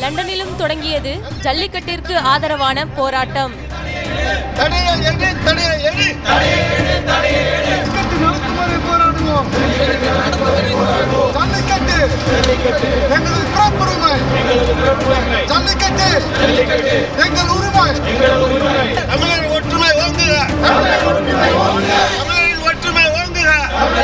லண்டனிலும் தொடங்கியது ஜல்லிக்கட்டிற்கு ஆதரவான போராட்டம் தடைய எடு தடைய எடு ஜல்லிக்கட்டு நிறுத்துமாறு போராடுவோம் ஜல்லிக்கட்டு எங்களது பிறப்புரிமை ஜல்லிக்கட்டு எங்கள் உரிமை தமிழர் ஒற்றுமை ஓங்குக தமிழரின் ஒற்றுமை ஓங்குக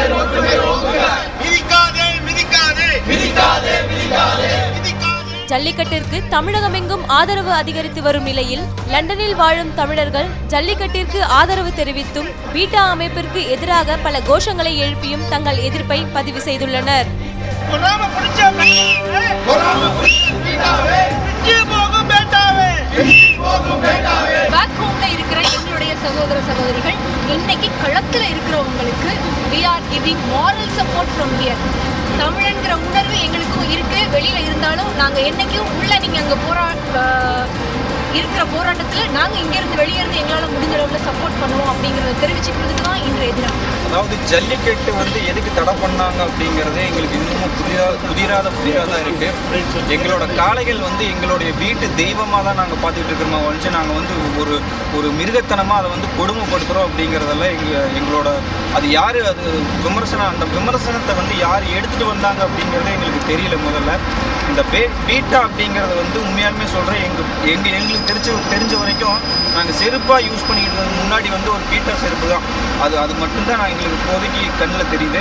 மிதிக்காதே மிதிக்காதே மிதிக்காதே மிதிக்காதே ஜல்லிக்கட்டிற்கு தமிழகமெங்கும் ஆதரவு அதிகரித்து வரும் நிலையில் லண்டனில் வாழும் தமிழர்கள் ஜல்லிக்கட்டிற்கு ஆதரவு தெரிவித்தும் பீட்டா அமைப்பிற்கு எதிராக பல கோஷங்களை எழுப்பியும் தங்கள் எதிர்ப்பை பதிவு செய்துள்ளனர் பொறாம பிடிச்ச பொறாம பிடிச்ச பீட்டாவே பிச்சு போகும் பேட்டாவே போகும் பேட்டாவே பேக் ஹோம்ல இருக்கிற எங்களுடைய சகோதர சகோதரிகள் இன்னைக்கு களத்துல இருக்கிறவங்களுக்கு we are giving moral support from here தமிழன்கிற உணர்வு எங்களுக்கும் இருக்கு வெளியில இருந்தாலும் நாங்க என்னைக்கும் உள்ள நீங்க அங்க போரா ஆஹ் இருக்கிற போராட்டத்துல நாங்க இங்க இருந்து வெளியே இருந்து எங்களால முடிஞ்ச அளவுல சப்போர்ட் பண்ணுவோம் அப்படிங்கறத தெரிவிச்சுக்கிறதுக்கு தான் இன்றைய தினம் அதாவது ஜல்லிக்கட்டு வந்து எதுக்கு தடை பண்ணாங்க அப்படிங்கிறதே எங்களுக்கு இன்னமும் புதிரா புதிராத புதிராக தான் இருக்குது எங்களோட காளைகள் வந்து எங்களுடைய வீட்டு தெய்வமாக தான் நாங்கள் பார்த்துட்டு இருக்கிறோமா ஒழிச்சு நாங்கள் வந்து ஒரு ஒரு மிருகத்தனமாக அதை வந்து கொடுமைப்படுத்துகிறோம் அப்படிங்கிறதெல்லாம் எங்கள் எங்களோட அது யார் அது விமர்சனம் அந்த விமர்சனத்தை வந்து யார் எடுத்துகிட்டு வந்தாங்க அப்படிங்கிறதே எங்களுக்கு தெரியல முதல்ல இந்த பே பீட்டா அப்படிங்கிறது வந்து உண்மையாலுமே சொல்கிறேன் எங்கள் எங்கள் எங்களுக்கு தெரிஞ்ச தெரிஞ்ச வரைக்கும் நாங்கள் செருப்பாக யூஸ் பண்ணிக்கிட்டு இருந்தது முன்னாடி வந்து ஒரு பீட்டா செருப்பு தான் அது அது மட்டும்தான் நான் எங்களுக்கு இப்போதைக்கு கண்ணில் தெரியுது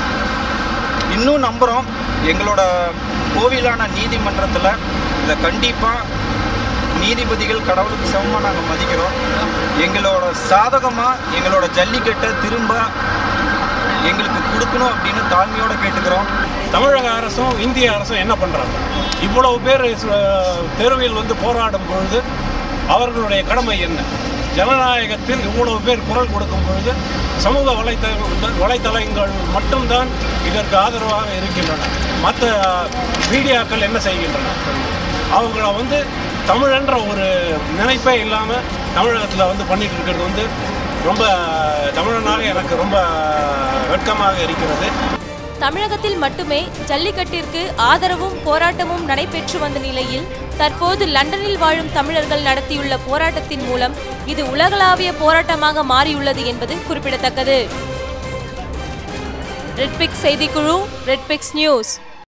இன்னும் நம்புகிறோம் எங்களோட கோவிலான நீதிமன்றத்தில் இதை கண்டிப்பாக நீதிபதிகள் கடவுளுக்கு சமமாக நாங்கள் மதிக்கிறோம் எங்களோட சாதகமாக எங்களோட ஜல்லிக்கட்டை திரும்ப எங்களுக்கு கொடுக்கணும் அப்படின்னு தாழ்மையோடு கேட்டுக்கிறோம் தமிழக அரசும் இந்திய அரசும் என்ன பண்ணுறாங்க இவ்வளவு பேர் ச- தெருவில் வந்து போராடும் பொழுது அவர்களுடைய கடமை என்ன ஜனநாயகத்தில் இவ்வளவு பேர் குரல் கொடுக்கும் பொழுது சமூக வலைத்தள வலைத்தளங்கள் மட்டும்தான் இதற்கு ஆதரவாக இருக்கின்றன மற்ற மீடியாக்கள் என்ன செய்கின்றன அவங்கள வந்து தமிழன்ற ஒரு நினைப்பே இல்லாமல் தமிழகத்தில் வந்து பண்ணிட்டு இருக்கிறது வந்து ரொம்ப தமிழனாக எனக்கு ரொம்ப வெட்கமாக இருக்கிறது தமிழகத்தில் மட்டுமே ஜல்லிக்கட்டிற்கு ஆதரவும் போராட்டமும் நடைபெற்று வந்த நிலையில் தற்போது லண்டனில் வாழும் தமிழர்கள் நடத்தியுள்ள போராட்டத்தின் மூலம் இது உலகளாவிய போராட்டமாக மாறியுள்ளது என்பது குறிப்பிடத்தக்கது ரெட்பிக்ஸ் செய்திக்குழு ரெட்பிக்ஸ் நியூஸ்